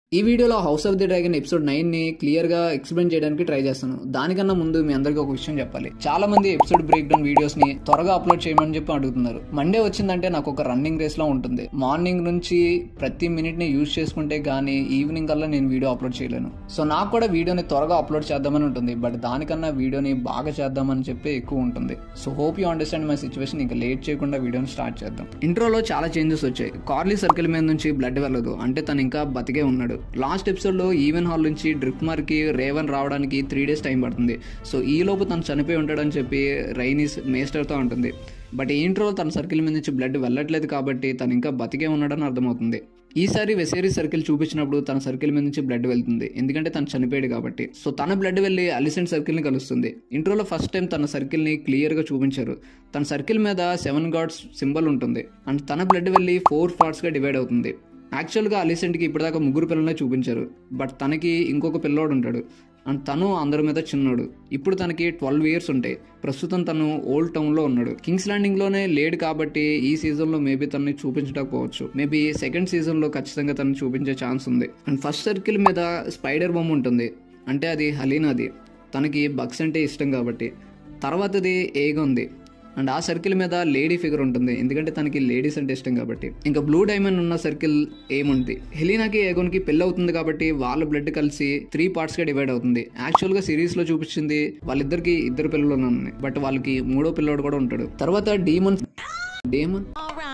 ఈ వీడియోలో House of the Dragon episode nine ని క్లియర్ గా ఎక్స్ప్లెయిన్ చేయడానికి ట్రై చేస్తాను దానికన్నా ముందు మీ అందరికీ ఒక విషయం చెప్పాలి చాలా మంది ఎపిసోడ్ బ్రేక్ డౌన్ వీడియోస్ ని త్వరగా అప్లోడ్ చేయమని చెప్పి అడుగుతున్నారు మండే వచ్చిందంటే నాకు ఒక రన్నింగ్ రేస్ లో ఉంటుంది మార్నింగ్ నుంచి ప్రతి మినిట్ ని యూజ్ చేసుకుంటే గానీ ఈవినింగ్ కల్లా నేను వీడియో అప్లోడ్ చేయలేను సో నాకు కూడా వీడియోని త్వరగా అప్లోడ్ చేద్దామని ఉంటుంది బట్ దానికన్నా వీడియోని బాగా చేద్దామని చెప్పి ఎక్కువ ఉంటుంది so hope you understand my situation ఇంకా లేట్ చేయకుండా వీడియోని స్టార్ట్ చేద్దాం ఇంట్రోలో చాలా చేంజెస్ వచ్చాయి కార్లీ సర్కిల్ మీద నుంచి బ్లడ్ వెళ్ళదు అంటే తను ఇంకా బతికే ఉన్నాడు లాస్ట్ ఎపిసోడ్ లో ఈవెన్ హాల్ నుంచి డ్రిక్మార్ కి రేవన్ రావడానికి త్రీ డేస్ టైం పడుతుంది సో ఈ లోపు తను చనిపోయి ఉంటాడని చెప్పి రైనీస్ మేస్టర్తో ఉంటుంది బట్ ఈ ఇంట్రో తన సర్కిల్ మీద నుంచి బ్లడ్ వెళ్ళట్లేదు కాబట్టి తను ఇంకా బతికే ఉన్నాడని అర్థమవుతుంది ఈసారి వెసేరీ సర్కిల్ చూపించినప్పుడు తన సర్కిల్ మీద నుంచి బ్లడ్ వెళ్తుంది ఎందుకంటే తను చనిపోయాడు కాబట్టి సో తన బ్లడ్ వెళ్ళి అలిసెంట్ సర్కిల్ ని కలుస్తుంది ఇంట్రోలో ఫస్ట్ టైం తన సర్కిల్ ని క్లియర్ గా చూపించారు తన సర్కిల్ మీద సెవెన్ గాడ్స్ సింబల్ ఉంటుంది అండ్ తన బ్లడ్ వెళ్ళి ఫోర్ పార్ట్స్ గా డివైడ్ అవుతుంది యాక్చువల్గా అలిసెంట్కి ఇప్పటిదాకా ముగ్గురు పిల్లలనే చూపించారు బట్ తనకి ఇంకొక పిల్లోడు ఉంటాడు అండ్ తను అందరి మీద చిన్నోడు ఇప్పుడు తనకి ట్వెల్వ్ ఇయర్స్ ఉంటాయి ప్రస్తుతం తను ఓల్డ్ టౌన్లో ఉన్నాడు కింగ్స్ ల్యాండింగ్లోనే లేడు కాబట్టి ఈ సీజన్లో మేబీ తనని చూపించకపోవచ్చు మేబీ సెకండ్ సీజన్లో ఖచ్చితంగా తను చూపించే ఛాన్స్ ఉంది అండ్ ఫస్ట్ సర్కిల్ మీద స్పైడర్ బొమ్మ ఉంటుంది అంటే అది హలీనాది తనకి బక్స్ అంటే ఇష్టం కాబట్టి తర్వాతది ఏగ ఉంది అండ్ ఆ సర్కిల్ మీద లేడీ ఫిగర్ ఉంటుంది ఎందుకంటే తనకి లేడీస్ అంటే ఇష్టం కాబట్టి ఇంకా బ్లూ డైమండ్ ఉన్న సర్కిల్ ఏముంది హెలీనాకి ఏగోన్కి పెళ్ళి అవుతుంది కాబట్టి వాళ్ళ బ్లడ్ కలిసి త్రీ పార్ట్స్ గా డివైడ్ అవుతుంది యాక్చువల్ గా సిరీస్ లో చూపించింది వాళ్ళిద్దరికి ఇద్దరు పిల్లలు ఉన్నాయి బట్ వాళ్ళకి మూడో పిల్లోడు కూడా ఉంటాడు తర్వాత డీమన్ డేమన్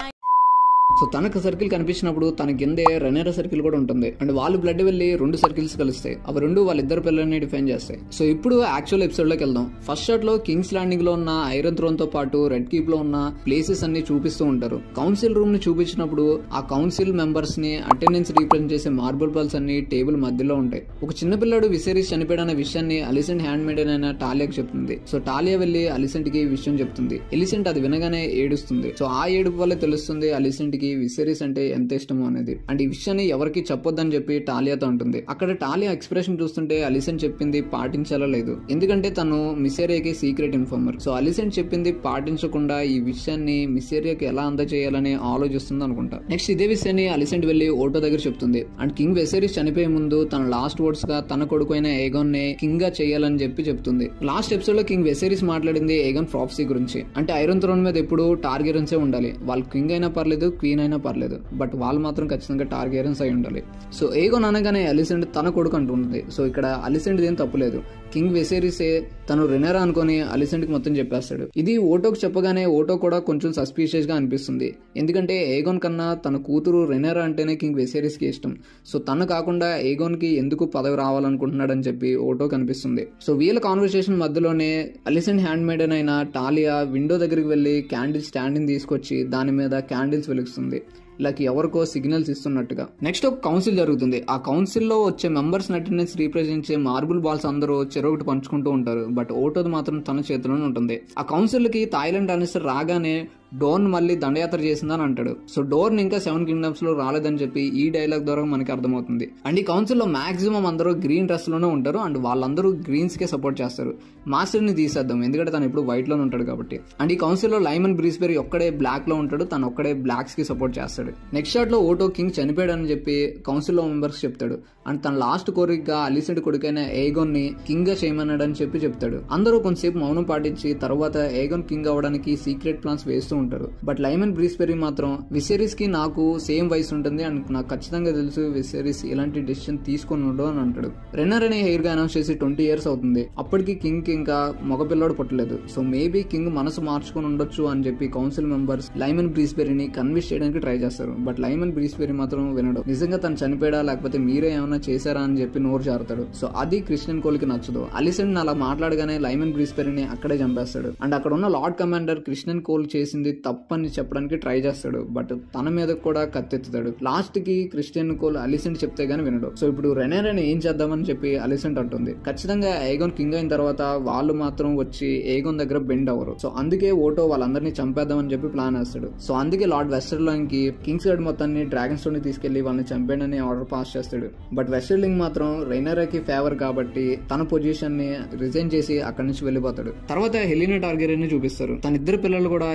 సో తనకు సర్కిల్ కనిపించినప్పుడు తన కిందే రెనేరా సర్కిల్ కూడా ఉంటుంది అండ్ వాళ్ళు బ్లడ్ వెళ్ళి రెండు సర్కిల్స్ కలుస్తాయి అవి రెండు వాళ్ళిద్దరు పిల్లల్ని డిఫైన్ చేస్తాయి సో ఇప్పుడు యాక్చువల్ ఎపిసోడ్ లోకి వెళ్దాం ఫస్ట్ షాట్ లో కింగ్స్ ల్యాండింగ్ లో ఉన్న ఐరన్ థ్రోన్ తో పాటు రెడ్ కీప్ లో ఉన్న ప్లేసెస్ అన్ని చూపిస్తూ ఉంటారు కౌన్సిల్ రూమ్ ని చూపించినప్పుడు ఆ కౌన్సిల్ మెంబర్స్ ని అటెండెన్స్ రీప్రజెంట్ చేసే మార్బుల్ బాల్స్ అన్ని టేబుల్ మధ్యలో ఉంటాయి ఒక చిన్న పిల్లడు విసేరీస్ చనిపోయాడన్న విషయాన్ని అలిసెంట్ హ్యాండ్ మేడ్ అయిన టాలియాకి చెప్తుంది సో టాలియా వెళ్ళి అలిసెంట్ కి ఈ విషయం చెప్తుంది ఎలిసెంట్ అది వినగానే ఏడుస్తుంది సో ఆ ఏడుపు వల్ల తెలుస్తుంది అలిసెంట్ కి విసేరీస్ అంటే ఎంత ఇష్టమో అనేది అండ్ ఈ విషయాన్ని ఎవరికి చెప్పొద్దని చెప్పి టాలియాతో ఉంటుంది అక్కడ టాలియా ఎక్స్ప్రెషన్ చూస్తుంటే అలిసెంట్ చెప్పింది పాటించాలో లేదు ఎందుకంటే తను మిసేరియాకి సీక్రెట్ ఇన్ఫార్మర్ సో అలిసెంట్ చెప్పింది పాటించకుండా ఈ విషయాన్ని మిసేరియాకి ఎలా అందజేయాలని ఆలోచిస్తుంది అనుకుంటా నెక్స్ట్ ఇదే విషయాన్ని అలిసెంట్ వెళ్లి ఓటో దగ్గర చెప్తుంది అండ్ కింగ్ వెసేరీస్ చనిపోయే ముందు తన లాస్ట్ వర్డ్స్ గా తన కొడుకు అయిన ఏగోన్ ని కింగ్ గా చేయాలని చెప్పి చెప్తుంది లాస్ట్ ఎపిసోడ్ లో కింగ్ వెసేరీస్ మాట్లాడింది ఏగన్ ప్రాఫ్సీ గురించి అంటే ఐరన్ థ్రోన్ మీద ఎప్పుడు టార్గెరన్సే ఉండాలి వాళ్ళు కింగ్ అయినా పర్లేదు క్వీన్ అయినా పర్లేదు బట్ వాళ్ళు మాత్రం ఖచ్చితంగా టార్గెరన్స్ అయి ఉండాలి సో ఏగోన్ అనగానే అలిసెంట్ తన కొడుకు అంటుంది సో ఇక్కడ అలిసెంట్ ఏం తప్పులేదు కింగ్ వెసేరీసే తను రెనరా అనుకుని అలిసెంట్ కి మొత్తం చెప్పేస్తాడు ఇది ఓటోకి చెప్పగానే ఓటో కూడా కొంచెం సస్పీషియస్ గా అనిపిస్తుంది ఎందుకంటే ఏగోన్ కన్నా తన కూతురు రెనరా అంటేనే కింగ్ వెసేరీస్ కి ఇష్టం సో తను కాకుండా ఏగోన్ కి ఎందుకు పదవి రావాలనుకుంటున్నాడని చెప్పి ఓటో కనిపిస్తుంది సో వీళ్ళ కాన్వర్సేషన్ మధ్యలోనే అలిసెంట్ హ్యాండ్ మేడన్ అయిన టాలియా విండో దగ్గరికి వెళ్లి క్యాండిల్ స్టాండ్ తీసుకొచ్చి దాని మీద క్యాండిల్స్ వెలుగుతుంది లైక్ ఎవరికో సిగ్నల్స్ ఇస్తున్నట్టుగా నెక్స్ట్ ఒక కౌన్సిల్ జరుగుతుంది ఆ కౌన్సిల్ లో వచ్చే మెంబర్స్ అటెండెన్స్ రీప్రజెంట్ చే మార్బుల్ బాల్స్ అందరూ చెరొకటి పంచుకుంటూ ఉంటారు బట్ ఓటోది మాత్రం తన చేతిలోనే ఉంటుంది ఆ కౌన్సిల్ కి థాయిలాండ్ అనిస్టర్ రాగానే డోర్న్ మళ్ళీ దండయాత్ర చేసిందని అంటాడు సో డోర్న్ ఇంకా సెవెన్ కింగ్డమ్స్ లో రాలేదని చెప్పి ఈ డైలాగ్ ద్వారా మనకి అర్థమవుతుంది అండ్ ఈ కౌన్సిల్ లో మాక్సిమం అందరూ గ్రీన్ డ్రెస్ లోనే ఉంటారు అండ్ వాళ్ళందరూ గ్రీన్స్ కే సపోర్ట్ చేస్తారు మాస్టర్ ని తీసేద్దాం ఎందుకంటే తను ఇప్పుడు వైట్ లోనే ఉంటాడు కాబట్టి అండ్ ఈ కౌన్సిల్ లో లైమన్ బ్రీస్బెరీ ఒక్కడే బ్లాక్ లో ఉంటాడు తను ఒక్కడే బ్లాక్స్ కి సపోర్ట్ చేస్తాడు నెక్స్ట్ షాట్ లో ఓటో కింగ్ చనిపోయాడని చెప్పి కౌన్సిల్ లో మెంబర్స్ చెప్తాడు అండ్ తన లాస్ట్ కోరికగా అలిసెడ్ కొడుకైన ఏగోన్ ని కింగ్ గా చేయమన్నాడని చెప్పి చెప్తాడు అందరూ కొంతసేపు మౌనం పాటించి తర్వాత ఏగోన్ కింగ్ అవ్వడానికి సీక్రెట్ ప్లాన్స్ వేస్తూ ఉంటారు బట్ లైమన్ బ్రీస్బెరీ మాత్రం విసేరీస్ కి నాకు సేమ్ వయసు ఉంటుంది అండ్ నాకు ఖచ్చితంగా తెలుసు విసేరీస్ ఇలాంటి డెసిషన్ తీసుకొని ఉండవు అని అంటాడు రెన్నర్ అనే హెయిర్ గా అనౌన్స్ చేసి ట్వంటీ ఇయర్స్ అవుతుంది అప్పటికి కింగ్ కి ఇంకా మగపిల్లాడు పుట్టలేదు సో మేబీ కింగ్ మనసు మార్చుకొని ఉండొచ్చు అని చెప్పి కౌన్సిల్ మెంబర్స్ లైమన్ బ్రీస్బెరీని కన్విన్స్ చేయడానికి ట్రై చేస్తారు బట్ లైమన్ బ్రీస్బెరీ మాత్రం వినడు నిజంగా తను చనిపోయాడా లేకపోతే మీరే ఏమైనా చేశారా అని చెప్పి నోరు జారుతాడు సో అది క్రిస్టియన్ కోల్కి నచ్చదు అలిసెంట్ అలా మాట్లాడగానే లైమన్ బ్రీస్బెరీని అక్కడే చంపేస్తాడు అండ్ అక్కడ ఉన్న లార్డ్ కమాండర్ క్రిస్టియన్ కోల్ చేసింది తప్పని చెప్పడానికి ట్రై చేస్తాడు బట్ తన మీద కూడా కత్తెత్తుతాడు లాస్ట్ కి క్రిస్టియన్ కోల్ అలిసెంట్ చెప్తే గానీ వినడు సో ఇప్పుడు రెనేరని ఏం చేద్దామని చెప్పి అలిసెంట్ అంటుంది ఖచ్చితంగా ఏగోన్ కింగ్ అయిన తర్వాత వాళ్ళు మాత్రం వచ్చి ఏగోన్ దగ్గర బెండ్ అవ్వరు సో అందుకే ఓటో వాళ్ళందరినీ చంపేద్దామని చెప్పి ప్లాన్ వేస్తాడు సో అందుకే లార్డ్ వెస్టర్లాంగ్ కి కింగ్స్ గడ్ మొత్తాన్ని డ్రాగన్ స్టోన్ తీసుకెళ్లి వాళ్ళని చంపేయడని ఆర్డర్ పాస్ చేస్తాడు బట్ వెస్టర్లింగ్ మాత్రం రైనరాకి ఫేవర్ కాబట్టి తన పొజిషన్ ని రిజైన్ చేసి అక్కడి నుంచి వెళ్ళిపోతాడు తర్వాత హెలినా టార్గెట్ ని చూపిస్తారు తన ఇద్దరు పిల్లలు కూడా ఈ సీన్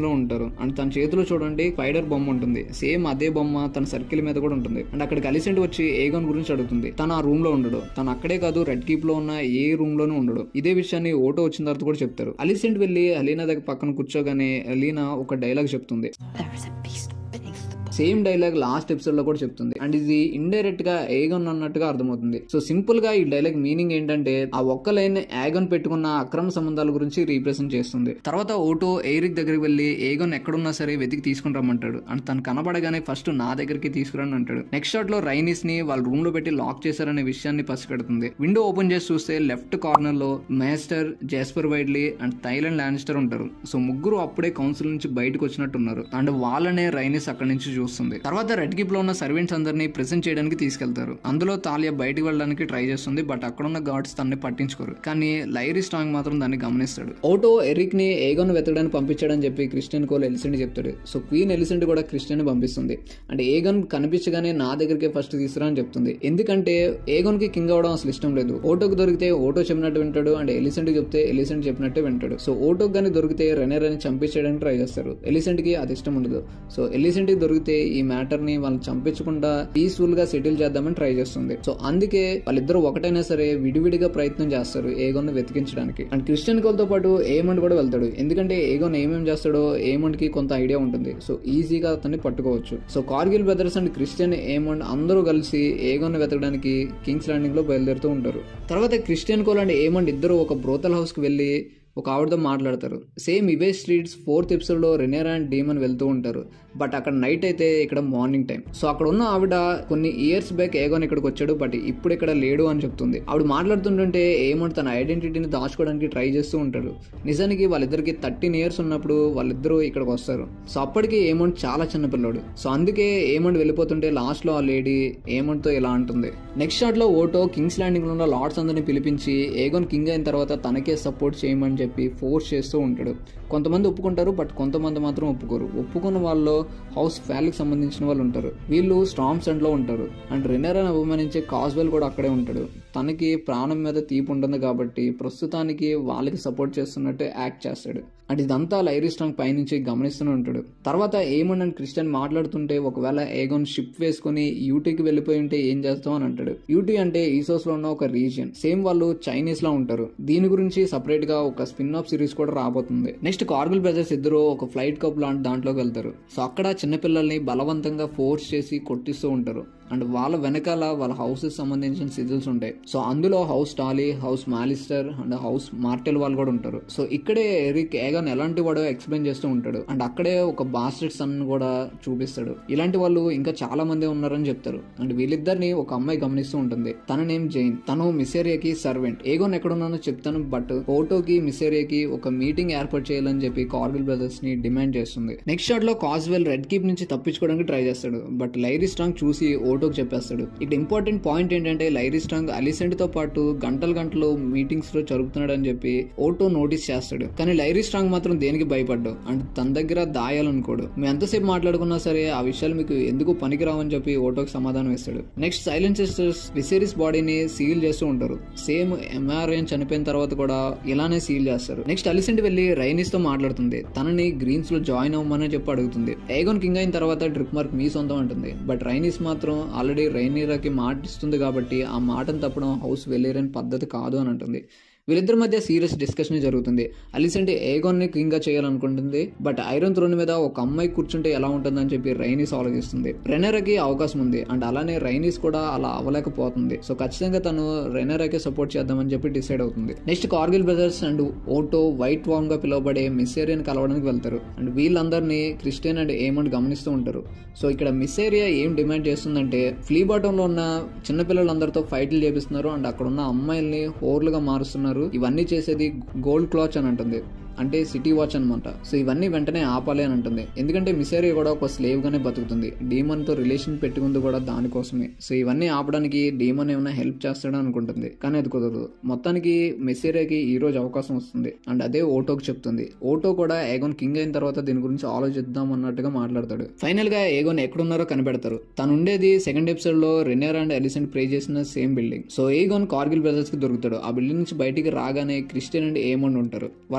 పొజిషన్ లో ఉంటారు అండ్ తన చేతిలో చూడండి స్పైడర్ బొమ్మ ఉంటుంది సేమ్ అదే బొమ్మ తన సర్కిల్ మీద కూడా ఉంటుంది అండ్ అక్కడికి అలిసెంట్ వచ్చి ఏగన్ గురించి అడుగుతుంది తను ఆ రూమ్ లో ఉండడు తను అక్కడే కాదు రెడ్ కీప్ లో ఉన్న ఏ రూమ్ లోనూ ఉండడు ఇదే విషయాన్ని ఓటో వచ్చిన తర్వాత కూడా చెప్తారు అలిసెంట్ వెళ్ళి అలీనా దగ్గర పక్కన కూర్చోగానే అలీనా ఒక డైలాగ్ చెప్తుంది There is a beast beneath the same dialogue last episode లో కూడా చెప్తుంది అండ్ ఇది ఇండైరెక్ట్ గా ఏగన్ అన్నట్టుగా అర్థమవుతుంది సో సింపుల్ గా ఈ డైలాగ్ మీనింగ్ ఏంటంటే ఆ ఒక్క లైన్ ఏగన్ పెట్టుకున్న అక్రమ సంబంధాల గురించి రీప్రజెంట్ చేస్తుంది తర్వాత ఓటో ఎయిరిక్ దగ్గరికి వెళ్ళి ఏగన్ ఎక్కడున్నా సరే వెతికి తీసుకుని రమ్మంటాడు అండ్ తను కనబడగానే ఫస్ట్ నా దగ్గరికి తీసుకురని అంటాడు నెక్స్ట్ షాట్ లో రైనిస్ ని వాళ్ళ రూమ్ లో పెట్టి లాక్ చేశారనే విషయాన్ని పసిగడుతుంది విండో ఓపెన్ చేసి చూస్తే లెఫ్ట్ కార్నర్ లో మేస్టర్ జేస్పర్ వైడ్లీ అండ్ థైలాండ్ లానిస్టర్ ఉంటారు సో ముగ్గురు అప్పుడే కౌన్సిల్ నుంచి బయటకు వచ్చినట్టు ఉన్నారు అండ్ వాళ్ళనే రైనిస్ అక్కడి నుంచి చూస్తుంది తర్వాత రెడ్ గిప్ లో ఉన్న సర్వెంట్స్ అందరినీ ప్రెసెంట్ చేయడానికి తీసుకెళ్తారు అందులో తాలియా బయటికి వెళ్ళడానికి ట్రై చేస్తుంది బట్ అక్కడ ఉన్న గార్డ్స్ తనని పట్టించుకోరు కానీ లైరీ స్ట్రాంగ్ మాత్రం దాన్ని గమనిస్తాడు ఓటో ఎరిక్ ని ఏగోన్ వెతకడానికి పంపించాడని చెప్పి క్రిస్టియన్ కోల్ ఎలిసెంట్ చెప్తాడు సో క్వీన్ ఎలిసెంట్ కూడా క్రిస్టియన్ పంపిస్తుంది అంటే ఏగన్ కనిపించగానే నా దగ్గరికి ఫస్ట్ తీసుకురా అని చెప్తుంది ఎందుకంటే ఏగోన్ కి కింగ్ అవడం అసలు ఇష్టం లేదు ఓటోకి దొరికితే ఓటో చెప్పినట్టు వింటాడు అండ్ ఎలిసెంట్ కి చెప్తే ఎలిసెంట్ చెప్పినట్టే వింటాడు సో ఓటోకి కానీ దొరికితే రెనర్ అని చంపించడానికి ట్రై చేస్తారు ఎలిసెంట్ కి అది ఇష్టం ఉండదు సో ఎలిసెంట్ కి దొరికితే ఈ మ్యాటర్ ని వాళ్ళని చంపించకుండా పీస్ఫుల్ గా సెటిల్ చేద్దామని ట్రై చేస్తుంది సో అందుకే వాళ్ళిద్దరు ఒకటైనా సరే విడివిడిగా ప్రయత్నం చేస్తారు ఏగోన్ వెతికించడానికి అండ్ క్రిస్టియన్ కోల్తో పాటు ఏమండ్ కూడా వెళ్తాడు ఎందుకంటే ఏగోన్ ఏమేం చేస్తాడో ఏమండ్ కి కొంత ఐడియా ఉంటుంది సో ఈజీగా అతన్ని పట్టుకోవచ్చు so Cargyll brothers and Criston Aemond అందరూ కలిసి ఏగోన్ వెతకడానికి కింగ్స్ ల్యాండింగ్ లో బయలుదేరుతూ ఉంటారు తర్వాత క్రిస్టియన్ కోల్ అండ్ ఏమండ్ ఇద్దరు ఒక బ్రోతల్ హౌస్ కి వెళ్ళి ఒక ఆవిడతో మాట్లాడతారు సేమ్ ఇవే స్ట్రీట్స్ ఫోర్త్ ఎపిసోడ్లో రెనేరా అండ్ డీమన్ వెళ్తూ ఉంటారు బట్ అక్కడ నైట్ అయితే ఇక్కడ మార్నింగ్ టైం సో అక్కడ ఉన్న ఆవిడ కొన్ని ఇయర్స్ బ్యాక్ ఏగోన్ ఇక్కడికి వచ్చాడు బట్ ఇప్పుడు ఇక్కడ లేడు అని చెప్తుంది ఆవిడ మాట్లాడుతుంటుంటే ఏమంటే తన ఐడెంటిటీని దాచుకోవడానికి ట్రై చేస్తూ ఉంటాడు నిజానికి వాళ్ళిద్దరికి థర్టీన్ ఇయర్స్ ఉన్నప్పుడు వాళ్ళిద్దరూ ఇక్కడికి వస్తారు సో అప్పటికి ఏమంట్ చాలా చిన్న పిల్లోడు సో అందుకే ఏమంట్ వెళ్ళిపోతుంటే లాస్ట్ లో ఆ లేడీ ఏమంట్తో ఇలా అంటుంది నెక్స్ట్ షాట్ లో ఓటో కింగ్స్ ల్యాండింగ్ లో ఉన్న లార్డ్స్ అందరిని పిలిపించి ఏగోన్ కింగ్ అయిన తర్వాత తనకే సపోర్ట్ చేయమని చెప్పి ఫోర్స్ చేస్తూ ఉంటాడు కొంతమంది ఒప్పుకుంటారు బట్ కొంతమంది మాత్రం ఒప్పుకోరు ఒప్పుకున్న వాళ్ళు హౌస్ ఫ్యాలీకి సంబంధించిన వాళ్ళు ఉంటారు వీళ్ళు స్ట్రామ్ సెంట్ లో ఉంటారు అండ్ రెనరాని అభిమానించే కాజ్వెల్ కూడా అక్కడే ఉంటాడు తనకి ప్రాణం మీద తీపి ఉంటుంది కాబట్టి ప్రస్తుతానికి వాళ్ళకి సపోర్ట్ చేస్తున్నట్టు యాక్ట్ చేస్తాడు అండ్ ఇదంతా లైరీ స్ట్రాంగ్ పైనుంచి గమనిస్తూనే ఉంటాడు తర్వాత ఏమన్ అండ్ క్రిస్టియన్ మాట్లాడుతుంటే ఒకవేళ ఏగోన్ షిప్ వేసుకుని యూటీకి వెళ్ళిపోయి ఉంటే ఏం చేస్తాం అని అంటాడు యూటీ అంటే ఈసోస్ లో ఉన్న ఒక రీజియన్ సేమ్ వాళ్ళు చైనీస్ లా ఉంటారు దీని గురించి సపరేట్ గా ఒక స్పిన్ ఆఫ్ సిరీస్ కూడా రాబోతుంది నెక్స్ట్ కార్గిల్ బ్రదర్స్ ఇద్దరు ఒక ఫ్లైట్ కప్ లాంటి దాంట్లోకి వెళ్తారు సో అక్కడ చిన్నపిల్లల్ని బలవంతంగా ఫోర్స్ చేసి కొట్టిస్తూ ఉంటారు అండ్ వాళ్ళ వెనకాల వాళ్ళ హౌసెస్ సంబంధించిన సిజిల్స్ ఉంటాయి సో అందులో House Tully House Mallister and House Martell వాళ్ళు కూడా ఉంటారు సో ఇక్కడే ఎరిక్ ఏగన్ ఎలాంటి వాడో ఎక్స్ప్లెయిన్ చేస్తూ ఉంటాడు అండ్ అక్కడే ఒక బాస్టెడ్ సన్ కూడా చూపిస్తాడు ఇలాంటి వాళ్ళు ఇంకా చాలా మంది ఉన్నారని చెప్తారు అండ్ వీళ్ళిద్దరిని ఒక అమ్మాయి గమనిస్తూ ఉంటుంది తన నేమ్ జైన్ తను మిసేరియాకి సర్వెంట్ ఏగోన్ ఎక్కడున్నానో చెప్తాను బట్ ఫోటోకి మిసేరియాకి ఒక మీటింగ్ ఏర్పాటు చేయాలని చెప్పి కార్గిల్ బ్రదర్స్ ని డిమాండ్ చేస్తుంది నెక్స్ట్ షాట్ లో కాజ్వెల్ రెడ్ కీప్ నుంచి తప్పించుకోవడానికి ట్రై చేస్తాడు బట్ లైరీ స్ట్రాంగ్ చూసి ఓటోకి చెప్పేస్తాడు ఇక్కడ ఇంపార్టెంట్ పాయింట్ ఏంటంటే లైరీ స్ట్రాంగ్ అలిసెంట్ తో పాటు గంటలు గంటలు మీటింగ్స్ లో జరుగుతున్నాడు అని చెప్పి ఓటో నోటీస్ చేస్తాడు కానీ లైరీ స్ట్రాంగ్ మాత్రం దేనికి భయపడ్డాడు అండ్ తన దగ్గర దాయాలనుకోడు మేము ఎంతసేపు మాట్లాడుకున్నా సరే ఆ విషయాలు మీకు ఎందుకు పనికిరావని చెప్పి ఓటోకి సమాధానం ఇస్తాడు నెక్స్ట్ సైలెంట్ సిస్టర్స్ విసేరిస్ బాడీని సీల్ చేస్తూ ఉంటారు సేమ్ ఎంఆర్ఎన్ చనిపోయిన తర్వాత కూడా ఇలానే సీల్ చేస్తారు నెక్స్ట్ అలిసెంట్ వెళ్ళి రైనిస్ తో మాట్లాడుతుంది తనని గ్రీన్స్ లో జాయిన్ అవ్వమని చెప్పి అడుగుతుంది ఏగోన్ కింగ్ అయిన తర్వాత డ్రిప్ మార్క్ మీ సొంతం అంటుంది బట్ రైనిస్ మాత్రం ఆల్రెడీ రైనీరాకి మాట ఇస్తుంది కాబట్టి ఆ మాటను తప్పడం హౌస్ వెళ్ళేరని పద్ధతి కాదు అని అంటుంది వీళ్ళిద్దరి మధ్య సీరియస్ డిస్కషన్ జరుగుతుంది అలిసెంట్ ఏగోన్ని కింగ్ గా చేయాలనుకుంటుంది బట్ ఐరన్ థ్రోన్ మీద ఒక అమ్మాయి కూర్చుంటే ఎలా ఉంటుందని చెప్పి రైనీస్ ఆలోచిస్తుంది రెనరాకి అవకాశం ఉంది అండ్ అలానే రైనీస్ కూడా అలా అవ్వలేకపోతుంది సో ఖచ్చితంగా తను రెనరాకే సపోర్ట్ చేద్దామని చెప్పి డిసైడ్ అవుతుంది next Cargyll brothers and Otto white worm గా పిలువబడే మిస్సేరియాని కలవడానికి వెళ్తారు అండ్ వీళ్ళందరినీ క్రిస్టియన్ అండ్ ఏమంట్ గమనిస్తూ ఉంటారు సో ఇక్కడ మిస్సేరియా ఏం డిమాండ్ చేస్తుందంటే ఫ్లీ బాటమ్ లో ఉన్న చిన్నపిల్లలందరితో ఫైట్లు చేపిస్తున్నారు అండ్ అక్కడ ఉన్న అమ్మాయిల్ని హోర్లుగా మారుస్తున్నారు ఇవన్నీ చేసేది గోల్డ్ క్లాచ్ అని అంటుంది అంటే సిటీ వాచ్ అనమాట సో ఇవన్నీ వెంటనే ఆపాలి అని అంటుంది ఎందుకంటే మిసేరియా కూడా ఒక స్లేవ్ గానే బతుకుతుంది డీమన్ తో రిలేషన్ పెట్టుకుంది కూడా దానికోసమే సో ఇవన్నీ ఆపడానికి డీమన్ ఏమైనా హెల్ప్ చేస్తాడని అనుకుంటుంది కానీ అది కుదరదు మొత్తానికి మెసేరియాకి ఈ రోజు అవకాశం వస్తుంది అండ్ అదే ఓటోకి చెప్తుంది ఓటో కూడా ఏగోన్ కింగ్ అయిన తర్వాత దీని గురించి ఆలోచిద్దాం అన్నట్టుగా మాట్లాడతాడు ఫైనల్ గా ఏగోన్ ఎక్కడున్నారో కనిపెడతారు తను ఉండేది సెకండ్ ఎపిసోడ్ లో రెనేర్ అండ్ ఎలిసెంట్ ప్రే చేసిన same building so Aegon Cargyll brothers కి దొరుకుతాడు ఆ బిల్డింగ్ నుంచి బయటికి రాగానే క్రిస్టియన్ అండ్ ఏమోన్ ఉంటారు వాళ్ళందరూ ఫైట్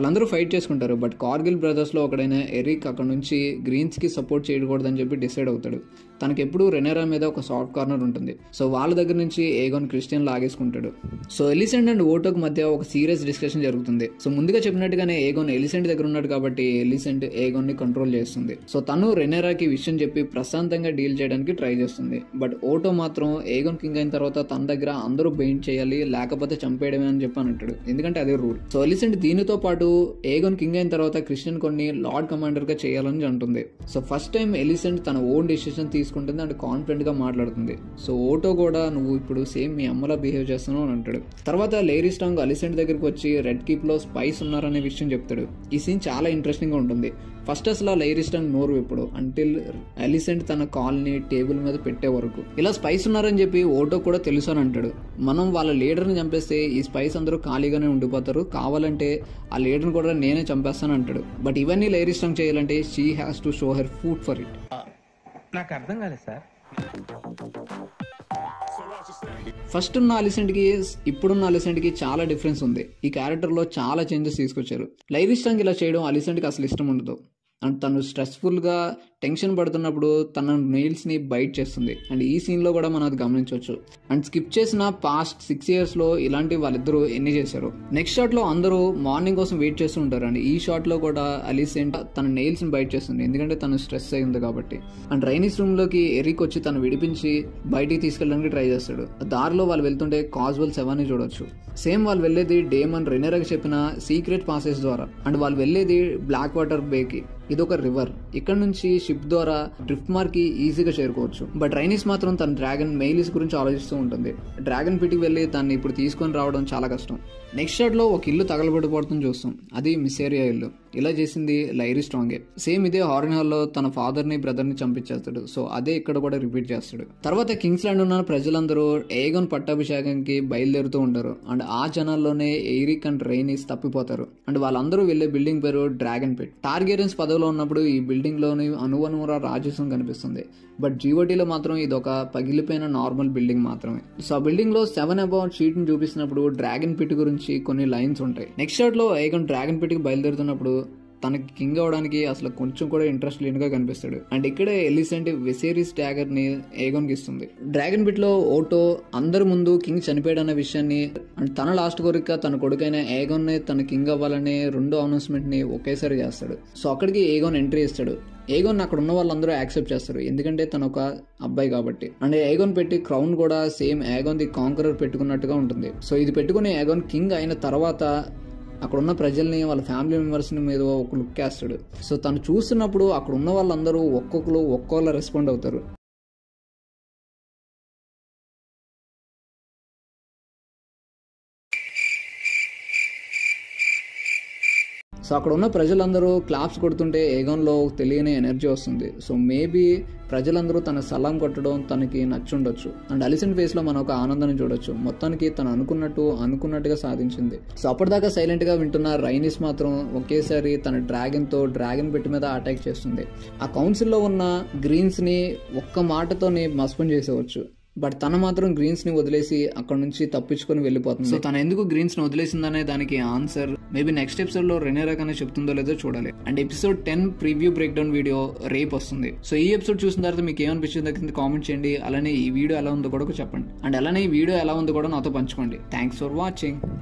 ఫైట్ చేసుకుంటారు బట్ కార్గిల్ బ్రదర్స్ లో ఒకడైన ఎరిక్ అక్కడ నుంచి గ్రీన్స్ కి సపోర్ట్ చేయకూడదని చెప్పి డిసైడ్ అవుతాడు తనకి ఎప్పుడు రెనేరా మీద ఒక సాఫ్ట్ కార్నర్ ఉంటుంది సో వాళ్ళ దగ్గర నుంచి ఏగోన్ క్రిస్టియన్ లాగేసుకుంటాడు సో ఎలిసెంట్ అండ్ ఓటోక్ మధ్య ఒక సీరియస్ డిస్కషన్ జరుగుతుంది సో ముందుగా చెప్పినట్టుగానే ఏగోన్ ఎలిసెంట్ దగ్గర ఉన్నాడు కాబట్టి ఎలిసెంట్ ఏగోన్ ని కంట్రోల్ చేస్తుంది సో తను రెనేరాకి విషయం చెప్పి ప్రశాంతంగా డీల్ చేయడానికి ట్రై చేస్తుంది బట్ ఓటో మాత్రం ఏగోన్ కింగ్ అయిన తర్వాత తన దగ్గర అందరూ బెయింట్ చేయాలి లేకపోతే చంపేయడమే అని చెప్పి అని అంటాడు ఎందుకంటే అదే రూల్ సో ఎలిసెంట్ దీనితో పాటు ఏగోన్ కింగ్ అయిన తర్వాత క్రిస్టియన్ కొన్ని లార్డ్ కమాండర్ గా చేయాలని అంటుంది సో ఫస్ట్ టైం ఎలిసెంట్ తన ఓన్ డెసిషన్ తీసుకుంటుంది అండ్ కాన్ఫిడెంట్ గా మాట్లాడుతుంది సో ఓటో కూడా నువ్వు ఇప్పుడు సేమ్ మీ అమ్మలా బిహేవ్ చేస్తున్నావు అని అంటాడు తర్వాత లేరీ స్ట్రాంగ్ అలిసెంట్ దగ్గరికి వచ్చి రెడ్ కీప్ లో స్పైస్ ఉన్నారనే విషయం చెప్తాడు ఈ సీన్ చాలా ఇంట్రెస్టింగ్ గా ఉంటుంది ఫస్ట్ అసలు ఆ లేరీ స్ట్రాంగ్ నోరు ఇప్పుడు అంటిల్ అలిసెంట్ తన కాల్ని టేబుల్ మీద పెట్టే వరకు ఇలా స్పైస్ ఉన్నారని చెప్పి ఓటో కూడా తెలుసు అని అంటాడు మనం వాళ్ళ లీడర్ని చంపేస్తే ఈ స్పైస్ అందరూ ఖాళీగానే ఉండిపోతారు కావాలంటే ఆ లీడర్ని కూడా నేనే చంపేస్తాను అంటాడు బట్ ఇవన్నీ లేరీ స్ట్రాంగ్ చేయాలంటే she has to show her food for it నాకు అర్థం కాలేదు సార్ ఫస్ట్ ఉన్న అలిసెంట్కి ఇప్పుడున్న అలిసెంట్కి చాలా డిఫరెన్స్ ఉంది ఈ క్యారెక్టర్లో చాలా చేంజెస్ తీసుకొచ్చారు లైరీ స్ట్రాంగ్ ఇలా చేయడం అలిసెంట్కి అసలు ఇష్టం ఉండదు అండ్ తను స్ట్రెస్ఫుల్గా టెన్షన్ పడుతున్నప్పుడు తన నెయిల్స్ని బైట్ చేస్తుంది అండ్ ఈ సీన్లో కూడా మనం అది గమనించవచ్చు అండ్ స్కిప్ చేసిన పాస్ట్ సిక్స్ ఇయర్స్లో ఇలాంటి వాళ్ళిద్దరూ ఎన్ని చేశారు నెక్స్ట్ షాట్లో అందరూ మార్నింగ్ కోసం వెయిట్ చేస్తూ ఉంటారు అండ్ ఈ షాట్లో కూడా అలిసెంట్ తన నెయిల్స్ని బైట్ చేస్తుంది ఎందుకంటే తను స్ట్రెస్ అయి ఉంది కాబట్టి అండ్ రైనీస్ రూమ్లోకి ఎరిక్ వచ్చి తను విడిపించి బయటికి తీసుకెళ్ళడానికి ట్రై చేస్తాడు దారిలో వాళ్ళు వెళ్తుంటే కాజ్వల్ సెవెన్ చూడొచ్చు సేమ్ వాళ్ళు వెళ్ళేది డేమన్ రెనెరాకి చెప్పిన సీక్రెట్ పాసెస్ ద్వారా అండ్ వాళ్ళు వెళ్ళేది బ్లాక్ వాటర్ బేకి ఇది ఒక రివర్ ఇక్కడ నుంచి షిప్ ద్వారా డ్రిఫ్ట్ మార్ కి ఈజీగా చేరుకోవచ్చు బట్ రైనిస్ మాత్రం తన డ్రాగన్ మెయిలిస్ గురించి ఆలోచిస్తూ ఉంటుంది డ్రాగన్ పిటికి వెళ్ళి దాన్ని ఇప్పుడు తీసుకొని రావడం చాలా కష్టం నెక్స్ట్ షాట్ లో ఒక ఇల్లు తగలబడిపోవడం చూస్తాం అది మిస్సేరియా ఇల్లు ఇలా చేసింది లైరీ స్ట్రాంగే సేమ్ ఇదే హార్న్ హాల్ లో తన ఫాదర్ ని బ్రదర్ ని చంపించేస్తాడు సో అదే ఇక్కడ కూడా రిపీట్ చేస్తాడు తర్వాత కింగ్స్ ల్యాండ్ ఉన్న ప్రజలందరూ ఏగోన్ పట్టాభిషేకంకి బయలుదేరుతూ ఉంటారు అండ్ ఆ జనాల్లోనే ఎయిరిక్ అండ్ రైనిస్ తప్పిపోతారు అండ్ వాళ్ళందరూ వెళ్లే బిల్డింగ్ పేరు డ్రాగన్ పిట్ టార్గెరియన్స్ పదవిలో ఉన్నప్పుడు ఈ బిల్డింగ్ లోని అనువనురా రాజస్వం కనిపిస్తుంది బట్ జీవోటీలో మాత్రం ఇది ఒక పగిలిపోయిన నార్మల్ బిల్డింగ్ మాత్రమే సో ఆ బిల్డింగ్ లో సెవెన్ అబౌట్ షీట్ ని చూపిస్తున్నప్పుడు డ్రాగన్ పిట్ గురించి కొన్ని లైన్స్ ఉంటాయి నెక్స్ట్ షాట్ లో ఏగన్ డ్రాగన్ పిట్ కి బయలుదేరుతున్నప్పుడు తనకి కింగ్ అవడానికి అసలు కొంచెం కూడా ఇంట్రెస్ట్ లేనిగా కనిపిస్తాడు అండ్ ఇక్కడే ఎలిసెంట్ వెసేరీస్ డాగర్ ని ఏగోన్ కి ఇస్తుంది డ్రాగన్ బిట్ లో ఓటో అందరి ముందు కింగ్ చనిపోయాడు అనే విషయాన్ని అండ్ తన లాస్ట్ కోరిక తన కొడుకైన ఏగోన్ ని తన కింగ్ అవ్వాలనే రెండో అనౌన్స్మెంట్ ని ఒకేసారి చేస్తాడు సో అక్కడికి ఏగోన్ ఎంట్రీ ఇస్తాడు ఏగోన్ అక్కడ ఉన్న వాళ్ళందరూ యాక్సెప్ట్ చేస్తారు ఎందుకంటే తను ఒక అబ్బాయి కాబట్టి అండ్ ఏగోన్ పెట్టి క్రౌన్ కూడా సేమ్ ఏగోన్ ది కాంకరర్ పెట్టుకున్నట్టుగా ఉంటుంది సో ఇది పెట్టుకుని ఏగోన్ కింగ్ అయిన తర్వాత అక్కడ ఉన్న ప్రజల్ని వాళ్ళ ఫ్యామిలీ మెంబర్స్ని మీద ఒక లుక్ వేస్తాడు సో తను చూస్తున్నప్పుడు అక్కడ ఉన్న వాళ్ళందరూ ఒక్కొక్కరు ఒక్కోలా రెస్పాండ్ అవుతారు సో అక్కడ ఉన్న ప్రజలందరూ క్లాప్స్ కొడుతుంటే ఏగన్లో తెలియని ఎనర్జీ వస్తుంది సో మేబీ ప్రజలందరూ తన సలాం కొట్టడం తనకి నచ్చుండొచ్చు అండ్ అలిసెంట్ ఫేస్ లో మనం ఒక ఆనందాన్ని చూడొచ్చు మొత్తానికి తను అనుకున్నట్టు అనుకున్నట్టుగా సాధించింది సో అప్పటిదాకా సైలెంట్ గా వింటున్న రైనిస్ మాత్రం ఒకేసారి తన డ్రాగన్ తో డ్రాగన్ పెట్టి మీద అటాక్ చేస్తుంది ఆ కౌన్సిల్లో ఉన్న గ్రీన్స్ ని ఒక్క మాటతోనే మస్పం చేసేవచ్చు బట్ తన మాత్రం గ్రీన్స్ ని వదిలేసి అక్కడ నుంచి తప్పించుకొని వెళ్ళిపోతుంది సో తను ఎందుకు గ్రీన్స్ ని వదిలేసిందనే దానికి ఆన్సర్ మేబీ నెక్స్ట్ ఎపిసోడ్ లో రెనేరా కానీ చెప్తుందో లేదో చూడాలి and episode ten preview break down video రేపు వస్తుంది సో ఈ ఎపిసోడ్ చూసిన తర్వాత మీకు ఏమనిపించిందో కింద కామెంట్ చేయండి అలానే ఈ వీడియో ఎలా ఉందో కూడా చెప్పండి అండ్ అలానే ఈ వీడియో ఎలా ఉందో కూడా నాతో పంచుకోండి థ్యాంక్స్ ఫర్ వాచింగ్